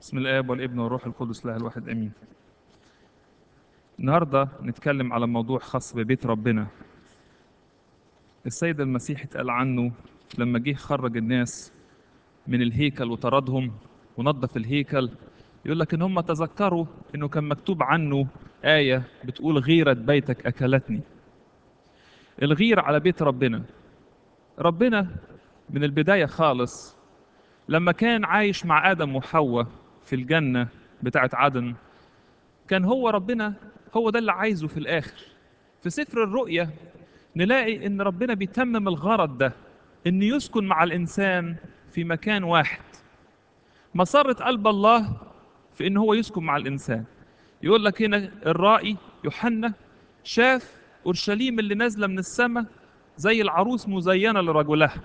بسم الآب والابن والروح القدس له الواحد آمين. النهارده نتكلم على موضوع خاص ببيت ربنا. السيد المسيح اتقال عنه لما جه خرج الناس من الهيكل وطردهم ونظف الهيكل يقول لك ان هم تذكروا انه كان مكتوب عنه آية بتقول غيرة بيتك أكلتني. الغيرة على بيت ربنا. ربنا من البداية خالص لما كان عايش مع آدم وحواء في الجنة بتاعت عدن كان هو ربنا هو ده اللي عايزه في الآخر في سفر الرؤيا نلاقي إن ربنا بيتمم الغرض ده إن يسكن مع الإنسان في مكان واحد مسرة قلب الله في إن هو يسكن مع الإنسان يقول لك هنا الرائي يوحنا شاف أورشليم اللي نازلة من السماء زي العروس مزينة لرجلها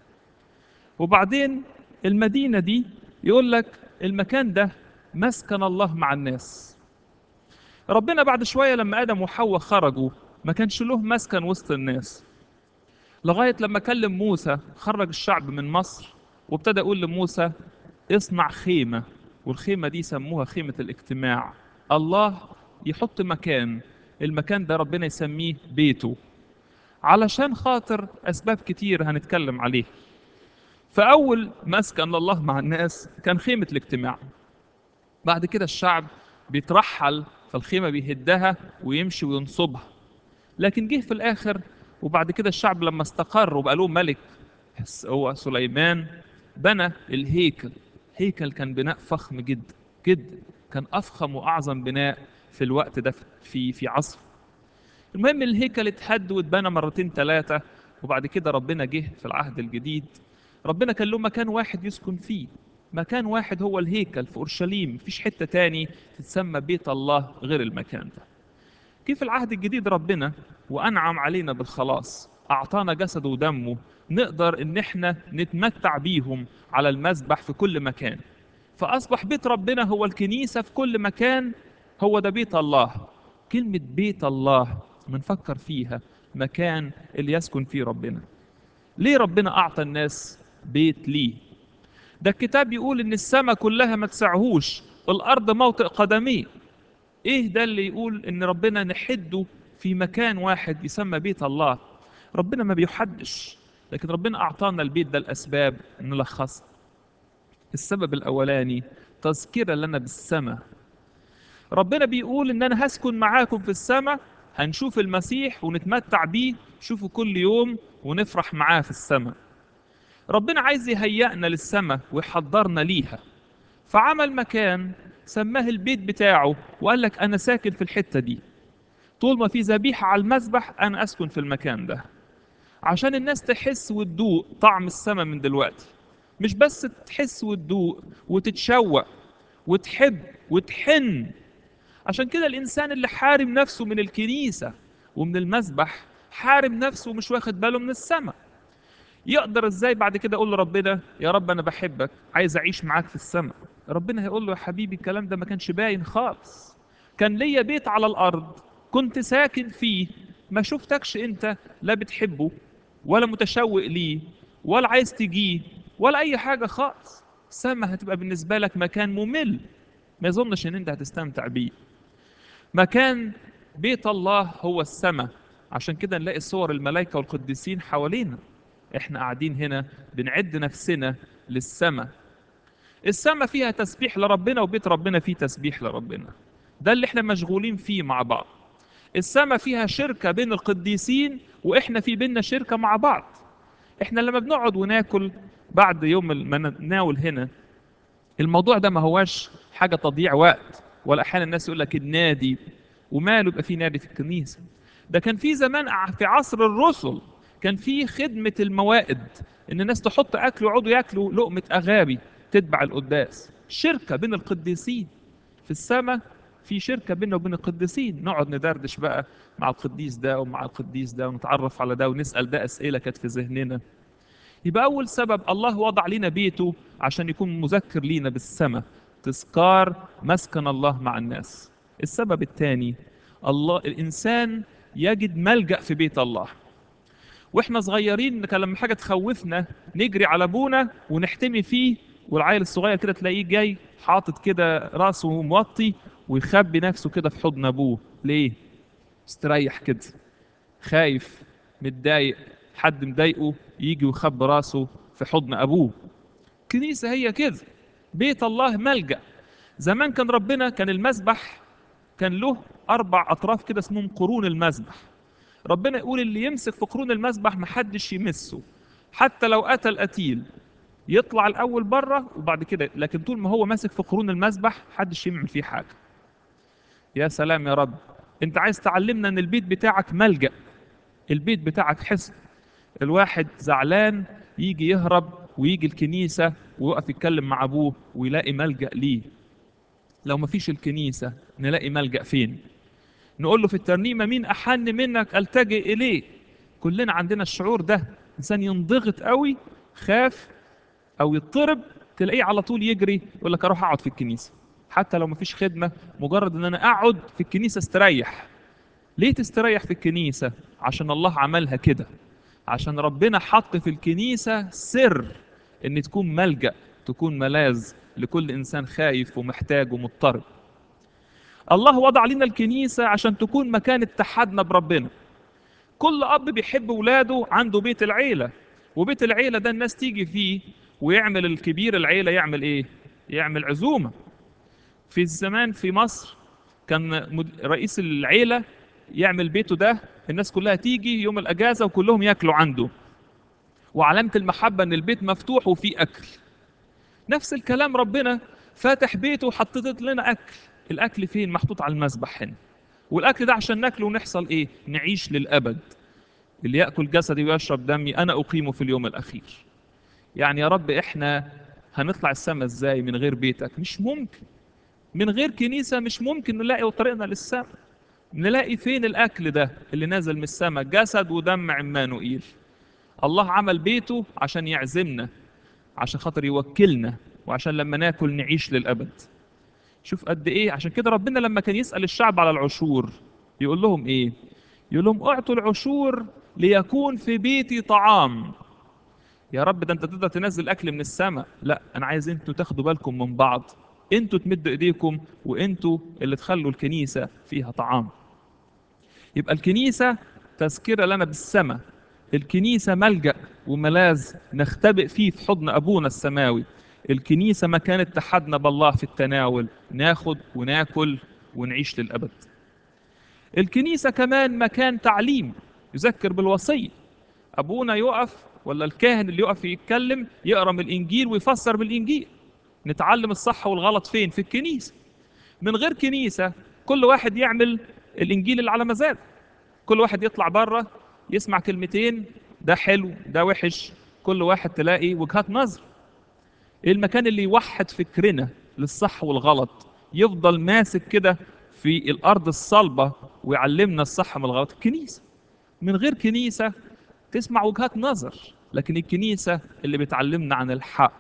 وبعدين المدينة دي يقول لك المكان ده مسكن الله مع الناس ربنا بعد شوية لما آدم وحواء خرجوا ما كانش له مسكن وسط الناس لغاية لما كلم موسى خرج الشعب من مصر وابتدى يقول لموسى اصنع خيمة والخيمة دي سموها خيمة الاجتماع الله يحط مكان المكان ده ربنا يسميه بيته علشان خاطر أسباب كتير هنتكلم عليه فأول مسكن لله مع الناس كان خيمة الاجتماع بعد كده الشعب بيترحل فالخيمة بيهدها ويمشي وينصبها لكن جه في الآخر وبعد كده الشعب لما استقر وبقى له ملك هو سليمان بنى الهيكل هيكل كان بناء فخم جدا جدا كان أفخم وأعظم بناء في الوقت ده في في عصر المهم الهيكل اتهد واتبنى مرتين ثلاثة وبعد كده ربنا جه في العهد الجديد ربنا كان له مكان واحد يسكن فيه مكان واحد هو الهيكل في اورشليم مفيش حته تاني تتسمى بيت الله غير المكان ده كيف العهد الجديد ربنا وانعم علينا بالخلاص اعطانا جسده ودمه نقدر ان احنا نتمتع بيهم على المذبح في كل مكان فاصبح بيت ربنا هو الكنيسه في كل مكان هو ده بيت الله كلمه بيت الله بنفكر فيها مكان اللي يسكن فيه ربنا ليه ربنا اعطى الناس بيت ليه ده الكتاب يقول ان السماء كلها ما تسعهوش الارض موطئ قدميه ايه ده اللي يقول ان ربنا نحده في مكان واحد يسمى بيت الله ربنا ما بيحدش لكن ربنا اعطانا البيت ده الاسباب نلخصها السبب الاولاني تذكره لنا بالسماء ربنا بيقول ان انا هسكن معاكم في السماء هنشوف المسيح ونتمتع بيه نشوفه كل يوم ونفرح معاه في السماء ربنا عايز يهيئنا للسماء ويحضرنا ليها فعمل مكان سماه البيت بتاعه وقال لك انا ساكن في الحته دي طول ما في ذبيحه على المذبح انا اسكن في المكان ده عشان الناس تحس وتدوق طعم السماء من دلوقتي مش بس تحس وتدوق وتتشوق وتحب وتحن عشان كده الانسان اللي حارم نفسه من الكنيسه ومن المذبح حارم نفسه ومش واخد باله من السماء يقدر ازاي بعد كده اقول لربنا يا رب انا بحبك عايز اعيش معاك في السماء ربنا هيقول له يا حبيبي الكلام ده ما كانش باين خالص كان ليا بيت على الارض كنت ساكن فيه ما شفتكش انت لا بتحبه ولا متشوق ليه ولا عايز تجيه ولا اي حاجه خالص السماء هتبقى بالنسبه لك مكان ممل ما يظنش ان انت هتستمتع بيه مكان بيت الله هو السماء عشان كده نلاقي صور الملائكه والقديسين حوالينا احنا قاعدين هنا بنعد نفسنا للسماء السماء فيها تسبيح لربنا وبيت ربنا فيه تسبيح لربنا ده اللي احنا مشغولين فيه مع بعض السماء فيها شركة بين القديسين واحنا في بيننا شركة مع بعض احنا لما بنقعد وناكل بعد يوم ما نتناول هنا الموضوع ده ما هواش حاجة تضييع وقت ولا احيانا الناس يقول لك النادي وماله يبقى في نادي في الكنيسة ده كان في زمان في عصر الرسل كان في خدمة الموائد إن الناس تحط أكل ويقعدوا ياكلوا لقمة أغابي تتبع القداس شركة بين القديسين في السماء في شركة بيننا وبين القديسين نقعد ندردش بقى مع القديس ده ومع القديس ده ونتعرف على ده ونسأل ده أسئلة كانت في ذهننا يبقى أول سبب الله وضع لنا بيته عشان يكون مذكر لينا بالسماء تذكار مسكن الله مع الناس السبب الثاني الله الإنسان يجد ملجأ في بيت الله واحنا صغيرين كان لما حاجه تخوفنا نجري على ابونا ونحتمي فيه والعيل الصغير كده تلاقيه جاي حاطط كده راسه موطي ويخبي نفسه كده في حضن ابوه ليه استريح كده خايف متضايق حد مضايقه يجي ويخبي راسه في حضن ابوه كنيسه هي كده بيت الله ملجأ زمان كان ربنا كان المسبح كان له اربع اطراف كده اسمهم قرون المسبح ربنا يقول اللي يمسك في قرون المسبح محدش يمسه حتى لو اتى القتيل يطلع الاول بره وبعد كده لكن طول ما هو ماسك في قرون المسبح محدش يعمل فيه حاجه يا سلام يا رب انت عايز تعلمنا ان البيت بتاعك ملجأ البيت بتاعك حصن الواحد زعلان يجي يهرب ويجي الكنيسة ويقف يتكلم مع أبوه ويلاقي ملجأ ليه لو مفيش الكنيسة نلاقي ملجأ فين نقول له في الترنيمة مين أحن منك ألتجئ إليه كلنا عندنا الشعور ده إنسان ينضغط قوي خاف أو يضطرب تلاقيه على طول يجري يقول لك أروح أقعد في الكنيسة حتى لو مفيش خدمة مجرد إن أنا أقعد في الكنيسة استريح ليه تستريح في الكنيسة عشان الله عملها كده عشان ربنا حط في الكنيسة سر ان تكون ملجأ تكون ملاذ لكل انسان خايف ومحتاج ومضطرب الله وضع لنا الكنيسة عشان تكون مكان اتحادنا بربنا كل اب بيحب ولاده عنده بيت العيلة وبيت العيلة ده الناس تيجي فيه ويعمل الكبير العيلة يعمل ايه يعمل عزومة في الزمان في مصر كان مد- رئيس العيلة يعمل بيته ده الناس كلها تيجي يوم الاجازة وكلهم ياكلوا عنده وعلامة المحبة ان البيت مفتوح وفيه اكل نفس الكلام ربنا فاتح بيته وحطت لنا اكل الاكل فين محطوط على المذبح هنا والاكل ده عشان ناكله ونحصل ايه نعيش للابد اللي ياكل جسدي ويشرب دمي انا اقيمه في اليوم الاخير يعني يا رب احنا هنطلع السماء ازاي من غير بيتك مش ممكن من غير كنيسة مش ممكن نلاقي طريقنا للسماء نلاقي فين الاكل ده اللي نازل من السماء جسد ودم عمانوئيل الله عمل بيته عشان يعزمنا عشان خاطر يوكلنا وعشان لما ناكل نعيش للابد شوف قد ايه عشان كده ربنا لما كان يسال الشعب على العشور يقول لهم ايه يقول لهم اعطوا العشور ليكون في بيتي طعام يا رب ده انت تقدر تنزل اكل من السماء لا انا عايز انتوا تاخدوا بالكم من بعض انتوا تمدوا ايديكم وانتوا اللي تخلوا الكنيسه فيها طعام يبقى الكنيسه تذكره لنا بالسماء الكنيسه ملجا وملاذ نختبئ فيه في حضن ابونا السماوي الكنيسه مكان اتحادنا بالله في التناول ناخد وناكل ونعيش للابد الكنيسه كمان مكان تعليم يذكر بالوصيه ابونا يقف ولا الكاهن اللي يقف يتكلم يقرا من الانجيل ويفسر بالانجيل نتعلم الصح والغلط فين في الكنيسه من غير كنيسه كل واحد يعمل الانجيل اللي على مزاجه كل واحد يطلع بره يسمع كلمتين ده حلو ده وحش كل واحد تلاقي وجهات نظر ايه المكان اللي يوحد فكرنا للصح والغلط يفضل ماسك كده في الارض الصلبه ويعلمنا الصح من الغلط الكنيسه من غير كنيسه تسمع وجهات نظر لكن الكنيسه اللي بتعلمنا عن الحق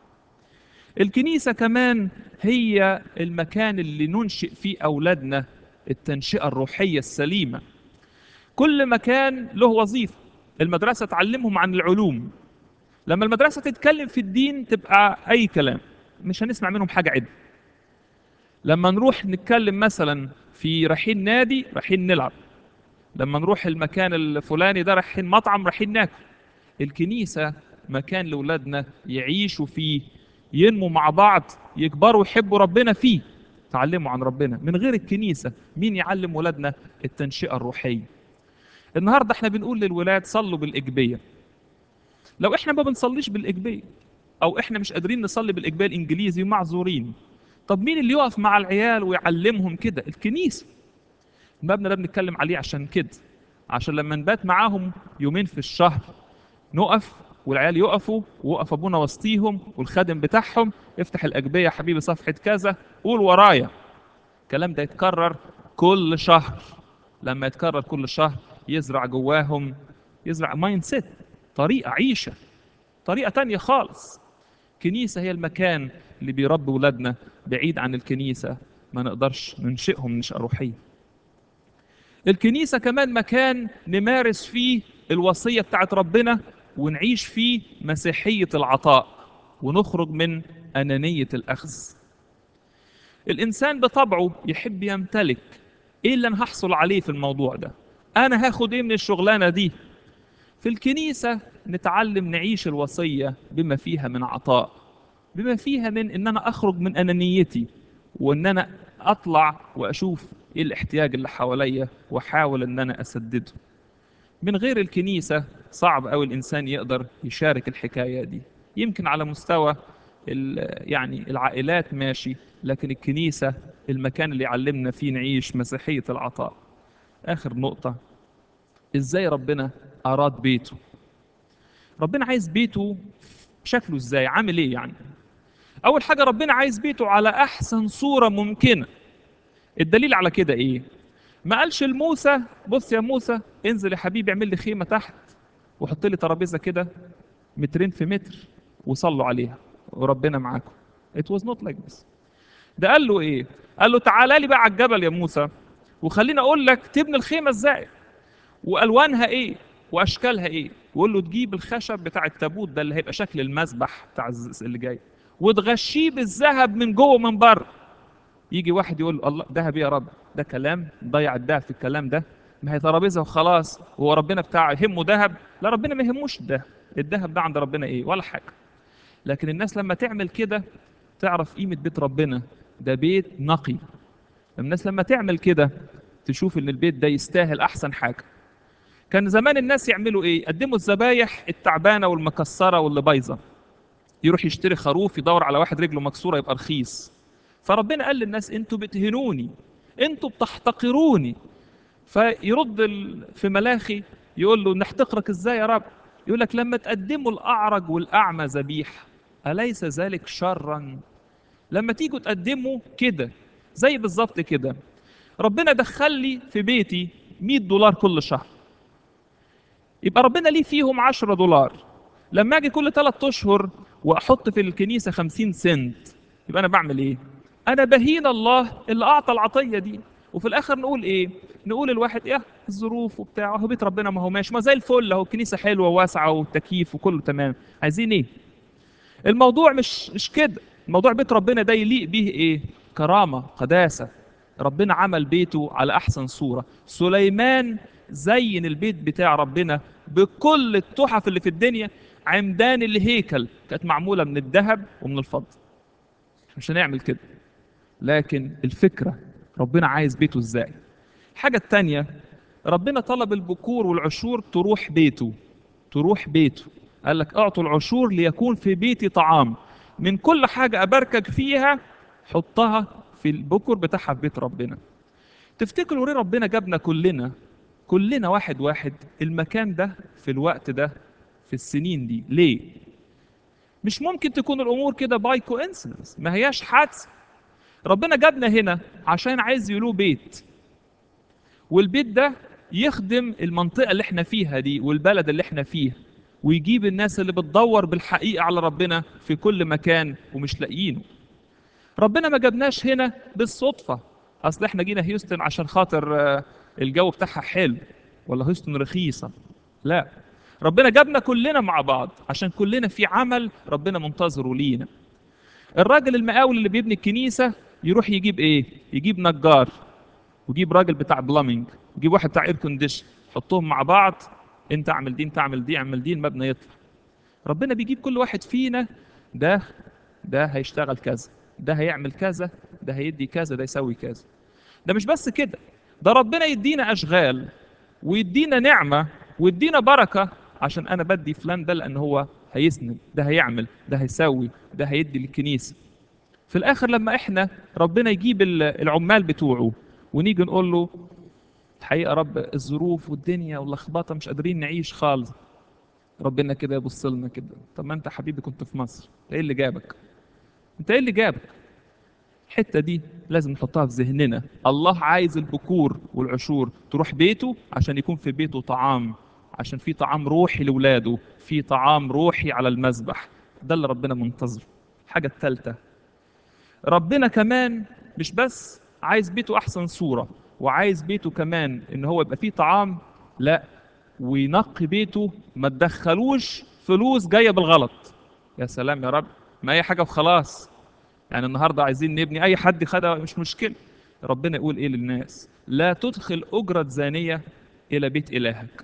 الكنيسه كمان هي المكان اللي ننشئ فيه اولادنا التنشئه الروحيه السليمه كل مكان له وظيفه المدرسه تعلمهم عن العلوم لما المدرسه تتكلم في الدين تبقى اي كلام مش هنسمع منهم حاجه عدل لما نروح نتكلم مثلا في رايحين نادي رايحين نلعب لما نروح المكان الفلاني ده رايحين مطعم رايحين ناكل الكنيسه مكان لاولادنا يعيشوا فيه ينموا مع بعض يكبروا يحبوا ربنا فيه تعلموا عن ربنا من غير الكنيسه مين يعلم ولادنا التنشئه الروحيه النهارده احنا بنقول للولاد صلوا بالايجابيه لو احنا ما بنصليش بالايجابيه او احنا مش قادرين نصلي بالايجابيه الانجليزي معذورين طب مين اللي يقف مع العيال ويعلمهم كده الكنيسه المبنى ده بنتكلم عليه عشان كده عشان لما نبات معاهم يومين في الشهر نقف والعيال يقفوا ووقف ابونا وسطيهم والخادم بتاعهم افتح الاجبيه يا حبيبي صفحه كذا قول ورايا الكلام ده يتكرر كل شهر لما يتكرر كل شهر يزرع جواهم يزرع مايند سيت طريقه عيشه طريقه تانية خالص كنيسه هي المكان اللي بيربي ولادنا بعيد عن الكنيسه ما نقدرش ننشئهم نشأة روحيه الكنيسة كمان مكان نمارس فيه الوصية بتاعت ربنا ونعيش فيه مسيحية العطاء ونخرج من أنانية الأخذ الإنسان بطبعه يحب يمتلك إيه اللي أنا هحصل عليه في الموضوع ده أنا هاخد إيه من الشغلانة دي في الكنيسة نتعلم نعيش الوصية بما فيها من عطاء بما فيها من إن أنا أخرج من أنانيتي وإن أنا أطلع وأشوف إيه الاحتياج اللي حواليا وأحاول إن أنا أسدده من غير الكنيسة صعب أوي الإنسان يقدر يشارك الحكاية دي يمكن على مستوى ال- يعني العائلات ماشي لكن الكنيسة المكان اللي يعلمنا فيه نعيش مسيحية العطاء آخر نقطة إزاي ربنا أراد بيته ربنا عايز بيته شكله إزاي عامل إيه يعني أول حاجة ربنا عايز بيته على أحسن صورة ممكنة الدليل على كده إيه ما قالش لموسى بص يا موسى انزل يا حبيبي اعمل لي خيمة تحت وحط لي ترابيزة كده مترين في متر وصلوا عليها وربنا معاكم it was not like this ده قال له ايه قال له تعالى لي بقى على الجبل يا موسى وخليني اقول لك تبني الخيمه ازاي والوانها ايه واشكالها ايه وقول له تجيب الخشب بتاع التابوت ده اللي هيبقى شكل المذبح بتاع الز- اللي جاي وتغشيه بالذهب من جوه ومن بره يجي واحد يقول له الله ذهب إيه يا رب ده كلام ضيع الذهب في الكلام ده ما هي ترابيزه وخلاص هو ربنا بتاع يهمه ذهب لا ربنا ما يهموش ده الذهب ده عند ربنا ايه ولا حاجه لكن الناس لما تعمل كده تعرف قيمة بيت ربنا ده بيت نقي الناس لما تعمل كده تشوف ان البيت ده يستاهل احسن حاجة كان زمان الناس يعملوا ايه يقدموا الذبايح التعبانة والمكسرة واللي بايظة يروح يشتري خروف يدور على واحد رجله مكسورة يبقى رخيص فربنا قال للناس انتوا بتهنوني انتوا بتحتقروني فيرد ال- في ملاخي يقول له نحتقرك ازاي يا رب يقول لك لما تقدموا الاعرج والاعمى ذبيحه اليس ذلك شرا لما تيجوا تقدموا كده زي بالظبط كده ربنا دخل لي في بيتي 100 دولار كل شهر يبقى ربنا ليه فيهم 10 دولار لما اجي كل 3 اشهر واحط في الكنيسه 50 سنت يبقى انا بعمل ايه انا بهين الله اللي اعطى العطيه دي وفي الاخر نقول ايه نقول الواحد ايه الظروف وبتاع اهو بيت ربنا ما هو ماشي ما زي الفل اهو الكنيسه حلوه وواسعه والتكييف وكله تمام عايزين ايه الموضوع مش مش كده الموضوع بيت ربنا ده يليق به ايه كرامه قداسه ربنا عمل بيته على احسن صوره سليمان زين البيت بتاع ربنا بكل التحف اللي في الدنيا عمدان الهيكل كانت معموله من الذهب ومن الفضه مش هنعمل كده لكن الفكره ربنا عايز بيته ازاي الحاجه التانية ربنا طلب البكور والعشور تروح بيته تروح بيته قال لك اعطوا العشور ليكون في بيتي طعام من كل حاجه اباركك فيها حطها في البكر بتاعها في بيت ربنا تفتكروا ليه ربنا جابنا كلنا كلنا واحد واحد المكان ده في الوقت ده في السنين دي ليه مش ممكن تكون الامور كده باي كوينسيدنس ما هياش حادثه ربنا جابنا هنا عشان عايز يلو بيت والبيت ده يخدم المنطقه اللي احنا فيها دي والبلد اللي احنا فيه ويجيب الناس اللي بتدور بالحقيقه على ربنا في كل مكان ومش لاقيينه ربنا ما جابناش هنا بالصدفه اصل احنا جينا هيوستن عشان خاطر آه، الجو بتاعها حلو ولا هيوستن رخيصه لا ربنا جابنا كلنا مع بعض عشان كلنا في عمل ربنا منتظره لينا الراجل المقاول اللي بيبني الكنيسه يروح يجيب ايه يجيب نجار ويجيب راجل بتاع بلامينج ويجيب واحد بتاع اير كونديشن حطهم مع بعض انت اعمل دي انت اعمل دي اعمل دي المبنى يطلع ربنا بيجيب كل واحد فينا ده ده هيشتغل كذا ده هيعمل كذا ده هيدي كذا ده يسوي كذا ده مش بس كده ده ربنا يدينا اشغال ويدينا نعمه ويدينا بركه عشان انا بدي فلان ده لان هو هيسند ده هيعمل ده هيسوي ده هيدي للكنيسه في الاخر لما احنا ربنا يجيب ال- العمال بتوعه ونيجي نقول له الحقيقه رب الظروف والدنيا واللخبطه مش قادرين نعيش خالص ربنا كده يبص لنا كده طب ما انت حبيبي كنت في مصر انت ايه اللي جابك انت ايه اللي جابك الحته دي لازم نحطها في ذهننا الله عايز البكور والعشور تروح بيته عشان يكون في بيته طعام عشان في طعام روحي لاولاده في طعام روحي على المذبح ده اللي ربنا منتظره الحاجه الثالثه ربنا كمان مش بس عايز بيته احسن صوره وعايز بيته كمان ان هو يبقى فيه طعام لا وينقي بيته ما تدخلوش فلوس جايه بالغلط يا سلام يا رب ما اي حاجه وخلاص يعني النهارده عايزين نبني اي حد خدها مش مشكله ربنا يقول ايه للناس لا تدخل اجره زانيه الى بيت الهك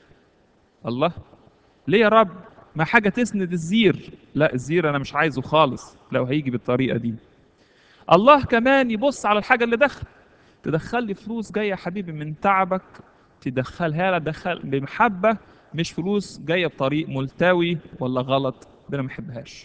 الله ليه يا رب ما حاجه تسند الزير لا الزير انا مش عايزه خالص لو هيجي بالطريقه دي الله كمان يبص على الحاجه اللي دخل تدخل لي فلوس جايه يا حبيبي من تعبك تدخلها لها دخل بمحبه مش فلوس جايه بطريق ملتوي ولا غلط ربنا ما يحبهاش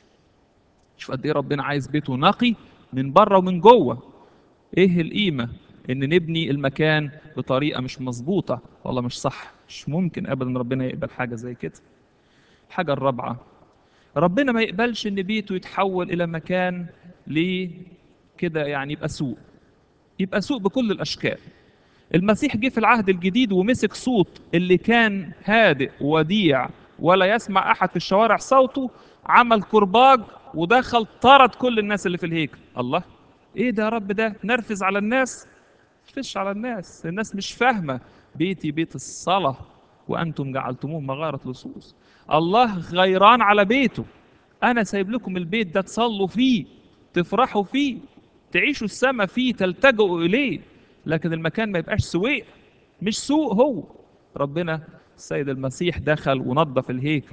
شوف قد ايه ربنا عايز بيته نقي من بره ومن جوه ايه القيمه ان نبني المكان بطريقه مش مظبوطه والله مش صح مش ممكن ابدا ربنا يقبل حاجه زي كده الحاجه الرابعه ربنا ما يقبلش ان بيته يتحول الى مكان ليه كده يعني يبقى سوء يبقى سوء بكل الاشكال المسيح جه في العهد الجديد ومسك صوت اللي كان هادئ وديع ولا يسمع احد في الشوارع صوته عمل كرباج ودخل طرد كل الناس اللي في الهيكل الله ايه ده يا رب ده نرفز على الناس فيش على الناس الناس مش فاهمه بيتي بيت الصلاه وانتم جعلتموه مغاره لصوص الله غيران على بيته انا سايب لكم البيت ده تصلوا فيه تفرحوا فيه تعيشوا السما فيه تلتجئوا اليه لكن المكان ما يبقاش سويق مش سوق هو ربنا السيد المسيح دخل ونظف الهيكل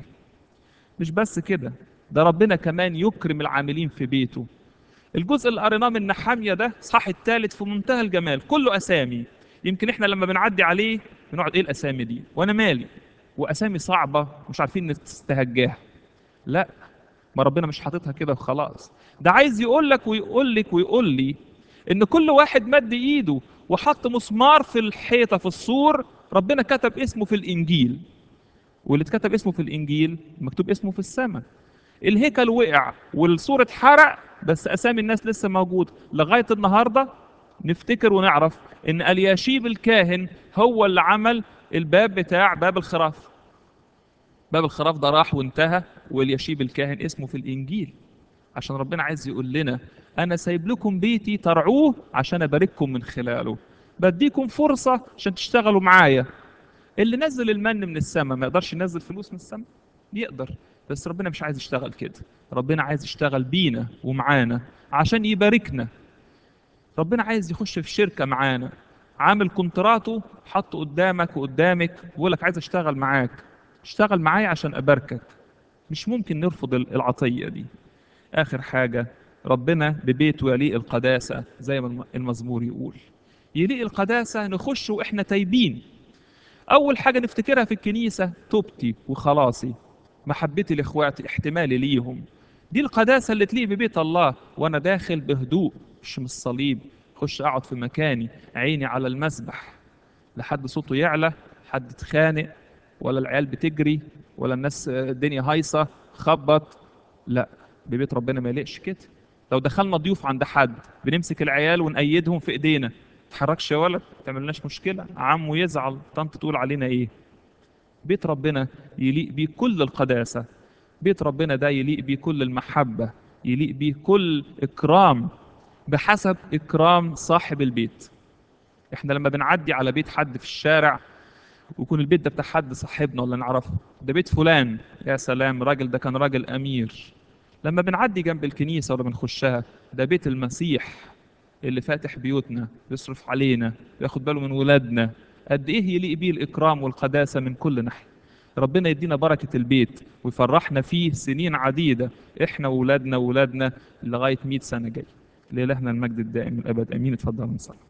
مش بس كده ده ربنا كمان يكرم العاملين في بيته الجزء اللي قريناه من نحامية ده صح الثالث في منتهى الجمال كله اسامي يمكن احنا لما بنعدي عليه بنقعد ايه الاسامي دي وانا مالي واسامي صعبه مش عارفين نستهجاها لا ما ربنا مش حاططها كده وخلاص ده عايز يقول لك ويقول لك ويقول لي ان كل واحد مد ايده وحط مسمار في الحيطه في السور ربنا كتب اسمه في الانجيل واللي اتكتب اسمه في الانجيل مكتوب اسمه في السماء الهيكل وقع والسور اتحرق بس اسامي الناس لسه موجوده لغايه النهارده نفتكر ونعرف ان الياشيب الكاهن هو اللي عمل الباب بتاع باب الخراف باب الخراف ده راح وانتهى والياشيب الكاهن اسمه في الانجيل عشان ربنا عايز يقول لنا انا سايب لكم بيتي ترعوه عشان ابارككم من خلاله بديكم فرصه عشان تشتغلوا معايا اللي نزل المن من السماء ما يقدرش ينزل فلوس من السماء يقدر بس ربنا مش عايز يشتغل كده ربنا عايز يشتغل بينا ومعانا عشان يباركنا ربنا عايز يخش في شركة معانا عامل كونتراته حطه قدامك وقدامك بيقول لك عايز اشتغل معاك اشتغل معايا عشان اباركك مش ممكن نرفض العطية دي اخر حاجة ربنا ببيته يليق القداسة زي ما المزمور يقول يليق القداسة نخش واحنا تايبين اول حاجة نفتكرها في الكنيسة توبتي وخلاصي محبتي لاخواتي احتمالي ليهم دي القداسة اللي تليق ببيت الله وانا داخل بهدوء مش من الصليب خش اقعد في مكاني عيني على المسبح لحد صوته يعلى حد اتخانق ولا العيال بتجري ولا الناس الدنيا هايصه خبط لا ببيت ربنا ما يليقش كده لو دخلنا ضيوف عند حد بنمسك العيال ونقيدهم في ايدينا تحركش يا ولد تعملناش مشكله عمه يزعل طنط تقول علينا ايه بيت ربنا يليق بيه كل القداسه بيت ربنا ده يليق بيه كل المحبه يليق بيه كل اكرام بحسب اكرام صاحب البيت احنا لما بنعدي على بيت حد في الشارع ويكون البيت ده بتاع حد صاحبنا ولا نعرفه ده بيت فلان يا سلام الراجل ده كان راجل امير لما بنعدي جنب الكنيسه ولا بنخشها ده بيت المسيح اللي فاتح بيوتنا بيصرف علينا بياخد باله من ولادنا قد ايه يليق بيه الاكرام والقداسه من كل ناحيه ربنا يدينا بركه البيت ويفرحنا فيه سنين عديده احنا وولادنا وولادنا لغايه 100 سنه جايه لإلهنا المجد الدائم الابد امين اتفضل نصلي